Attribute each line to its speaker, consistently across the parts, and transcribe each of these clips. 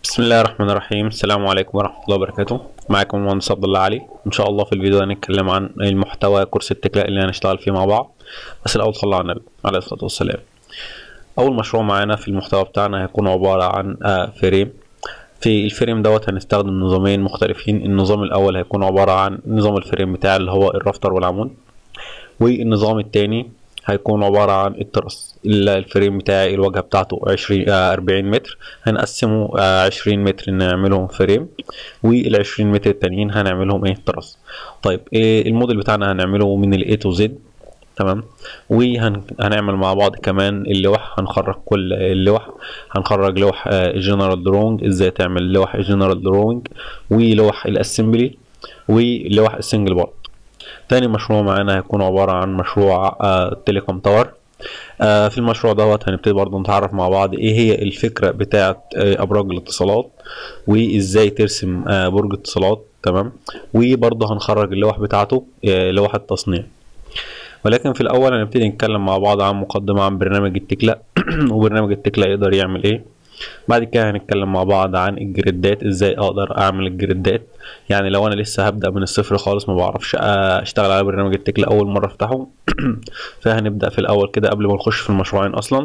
Speaker 1: بسم الله الرحمن الرحيم السلام عليكم ورحمة الله وبركاته معاكم المهندس عبد الله علي ان شاء الله في الفيديو ده هنتكلم عن المحتوى كورس التكلا اللي هنشتغل فيه مع بعض بس الاول صلى على النبي عليه الصلاة والسلام اول مشروع معانا في المحتوى بتاعنا هيكون عبارة عن آه، فريم في الفريم دوت هنستخدم نظامين مختلفين النظام الاول هيكون عبارة عن نظام الفريم بتاعي اللي هو الرافتر والعمود والنظام التاني هيكون عبارة عن الترس ال- الفريم بتاعي الواجهة بتاعته عشرين أربعين متر هنقسمه آه، عشرين متر نعملهم فريم والعشرين متر التانيين هنعملهم ايه ترس طيب إيه الموديل بتاعنا هنعمله من ال A to Z تمام وهنعمل مع بعض كمان اللوح هنخرج كل اللوح هنخرج لوح الجنرال دروينج ازاي تعمل لوح الجنرال دروينج ولوح الاسمبلي ولوح السنجل بارت تاني مشروع معانا هيكون عبارة عن مشروع آه تيليكوم تاور آه في المشروع دوت هنبتدي برضه نتعرف مع بعض ايه هي الفكرة بتاعة آه ابراج الاتصالات وازاي ترسم آه برج اتصالات تمام وبرضه هنخرج اللوح بتاعته آه لوح التصنيع ولكن في الاول هنبتدي نتكلم مع بعض عن مقدمة عن برنامج التكلا وبرنامج التكلا يقدر يعمل ايه بعد كده هنتكلم مع بعض عن الجريدات ازاي اقدر اعمل الجريدات يعني لو انا لسه هبدا من الصفر خالص ما بعرفش اشتغل على برنامج التكلا اول مره افتحه فهنبدا في الاول كده قبل ما نخش في المشروعين اصلا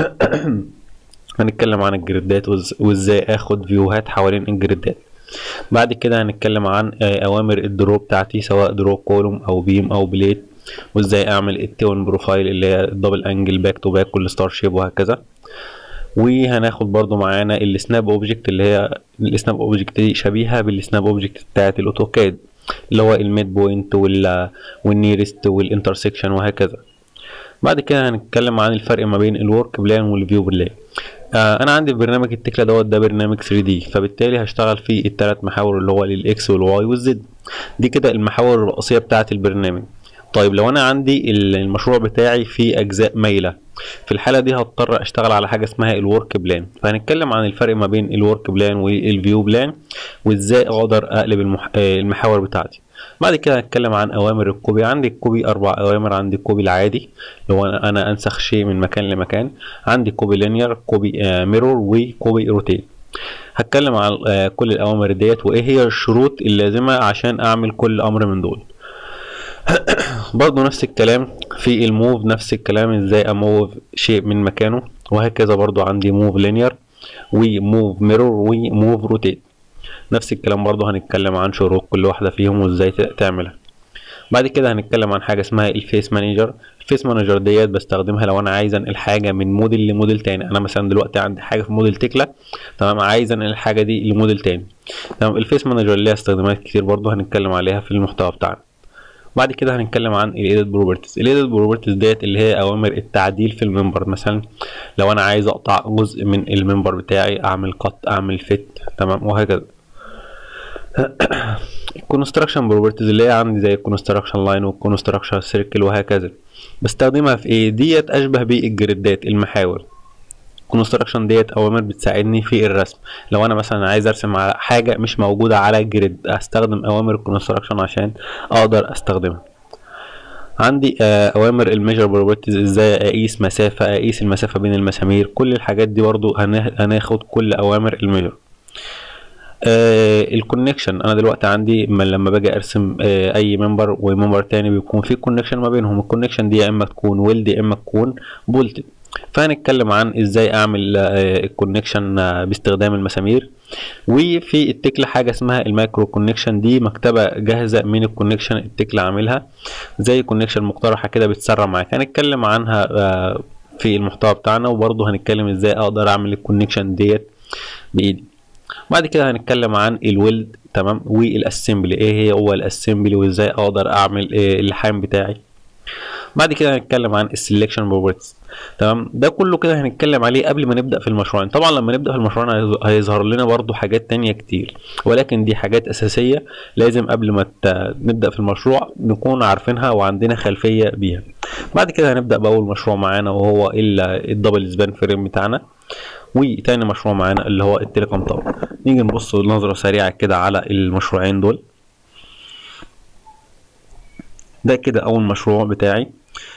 Speaker 1: هنتكلم عن الجريدات وإز- وازاي اخد فيوهات حوالين الجريدات بعد كده هنتكلم عن آه، اوامر الدرو بتاعتي سواء درو كولوم او بيم او بليت وازاي اعمل التون بروفايل اللي هي الدبل انجل باك تو باك والستار شيب وهكذا وهناخد برضو معانا السناب اوبجكت اللي هي السناب اوبجكت دي شبيهه بالسناب اوبجكت بتاعت الاوتوكاد اللي هو الميد بوينت وال والنيرست والانترسكشن وهكذا بعد كده هنتكلم عن الفرق ما بين الورك بلان والفيو بلان آه انا عندي في برنامج التكلا دوت ده برنامج 3 دي فبالتالي هشتغل فيه الثلاث محاور اللي هو للاكس والواي والزد دي كده المحاور الرئيسيه بتاعه البرنامج طيب لو انا عندي ال- المشروع بتاعي فيه اجزاء مايله في الحاله دي هضطر اشتغل على حاجه اسمها الورك بلان فهنتكلم عن الفرق ما بين الورك بلان والفيو بلان وازاي اقدر اقلب المح... آه، المحاور بتاعتي بعد كده هنتكلم عن اوامر الكوبي عندي الكوبي اربع اوامر عندي الكوبي العادي اللي هو انا أنا انسخ شيء من مكان لمكان عندي كوبي لينير كوبي آه ميرور وكوبي روتين هتكلم عن آه كل الاوامر ديت وايه هي الشروط اللازمه عشان اعمل كل امر من دول برضه نفس الكلام في الموف نفس الكلام ازاي اموف شيء من مكانه وهكذا برضه عندي موف لينير وموف ميرور وموف روتيت نفس الكلام برضه هنتكلم عن شروط كل واحدة فيهم وازاي ت- تعملها بعد كده هنتكلم عن حاجة اسمها الفيس مانجر الفيس مانجر ديت بستخدمها لو انا عايز انقل حاجة من موديل لموديل تاني انا مثلا دلوقتي عندي حاجة في موديل تكلا تمام عايز انقل الحاجة دي لموديل تاني تمام الفيس مانجر ليها استخدامات كتير برضه هنتكلم عليها في المحتوى بتاعنا بعد كده هنتكلم عن الايديت بروبرتيز الايديت بروبرتيز ديت اللي هي اوامر التعديل في الممبر مثلا لو انا عايز اقطع جزء من الممبر بتاعي اعمل قط اعمل فيت تمام وهكذا الكونستراكشن بروبرتيز اللي هي عندي زي الكونستراكشن لاين والكونستراكشن سيركل وهكذا بستخدمها في ايه ديت اشبه بالجريدات المحاور الكونستراكشن ديت اوامر بتساعدني في الرسم لو انا مثلا عايز ارسم على حاجه مش موجوده على الجريد استخدم اوامر الكونستراكشن عشان اقدر استخدمها عندي آه، اوامر الميجر بروبرتيز ازاي اقيس مسافه اقيس المسافه بين المسامير كل الحاجات دي برضو هنا- هناخد كل اوامر الميجر آه الكونكشن انا دلوقتي عندي م- لما باجي ارسم آه اي ممبر وممبر تاني بيكون في كونكشن ما بينهم الكونكشن دي يا اما تكون ويلد يا اما تكون بولتد فهنتكلم عن ازاي اعمل آه الكونكشن آه باستخدام المسامير وفي التكلا حاجه اسمها المايكرو كونكشن دي مكتبه جاهزه من الكونكشن التكلا عاملها زي كونكشن مقترحه كده بتسرع معاك هنتكلم عنها آه في المحتوى بتاعنا وبرضه هنتكلم ازاي اقدر اعمل الكونكشن ديت بايدي بعد كده هنتكلم عن الويلد تمام والاسمبلي ايه هي هو الاسمبلي وازاي اقدر اعمل إيه اللحام بتاعي بعد كده هنتكلم عن السلكشن بروبرتيز تمام ده كله كده هنتكلم عليه قبل ما نبدا في المشروعين طبعا لما نبدا في المشروعين هيظ- هيظهر لنا برضو حاجات تانية كتير ولكن دي حاجات اساسيه لازم قبل ما ت- نبدا في المشروع نكون عارفينها وعندنا خلفيه بيها بعد كده هنبدا باول مشروع معانا وهو ال- الدبل سبان فريم بتاعنا وتاني مشروع معانا اللي هو التليكوم تاور نيجي نبص نظرة سريعة كده على المشروعين دول ده كده أول مشروع بتاعي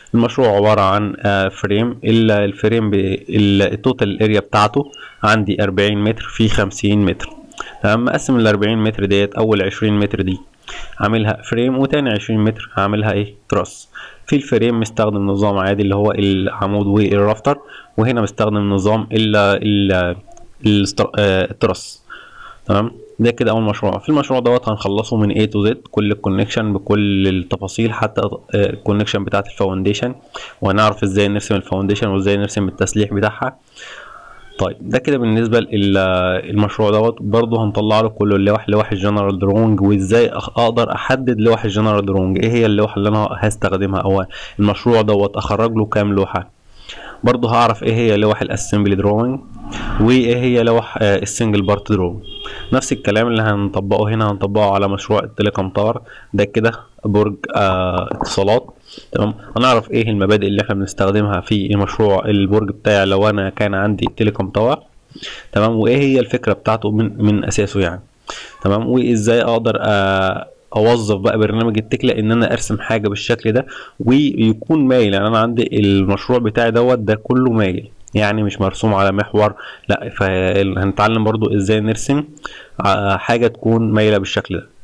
Speaker 1: المشروع عبارة عن آه، فريم ال- الفريم ب- ال- التوتال اريا بتاعته عندي 40 متر في 50 متر تمام مقسم ال 40 متر ديت اول 20 متر دي عاملها فريم وتاني 20 متر عاملها ايه تراس في الفريم مستخدم نظام عادي اللي هو العمود والرافتر وهنا مستخدم نظام ال ال الستر- آه، التراس تمام ده كده اول مشروع في المشروع دوت هنخلصه من A to Z كل الكونكشن بكل التفاصيل حتى الكونكشن بتاعت الفاونديشن وهنعرف ازاي نرسم الفاونديشن وازاي نرسم التسليح بتاعها طيب ده كده بالنسبه للمشروع دوت برضه هنطلع له كل اللوح لوح الجنرال درونج وازاي أخ- اقدر احدد لوح الجنرال درونج ايه هي اللوحه اللي انا هستخدمها او المشروع دوت اخرج له كام لوحه برضه هعرف ايه هي لوح الاسمبلي دروينج وايه هي لوح آه، السنجل بارت دروينج نفس الكلام اللي هنطبقه هنا هنطبقه على مشروع التليكوم تاور ده كده برج آه اتصالات تمام هنعرف ايه المبادئ اللي احنا بنستخدمها في مشروع البرج بتاعي لو انا كان عندي تليكوم تاور تمام وايه هي الفكره بتاعته من من اساسه يعني تمام وازاي اقدر آه اوظف بقى برنامج التكلا ان انا ارسم حاجه بالشكل ده ويكون مايل يعني انا عندي المشروع بتاعي دوت ده كله مايل يعني مش مرسوم على محور لا فهنتعلم برضو ازاي نرسم آه، حاجه تكون مايله بالشكل ده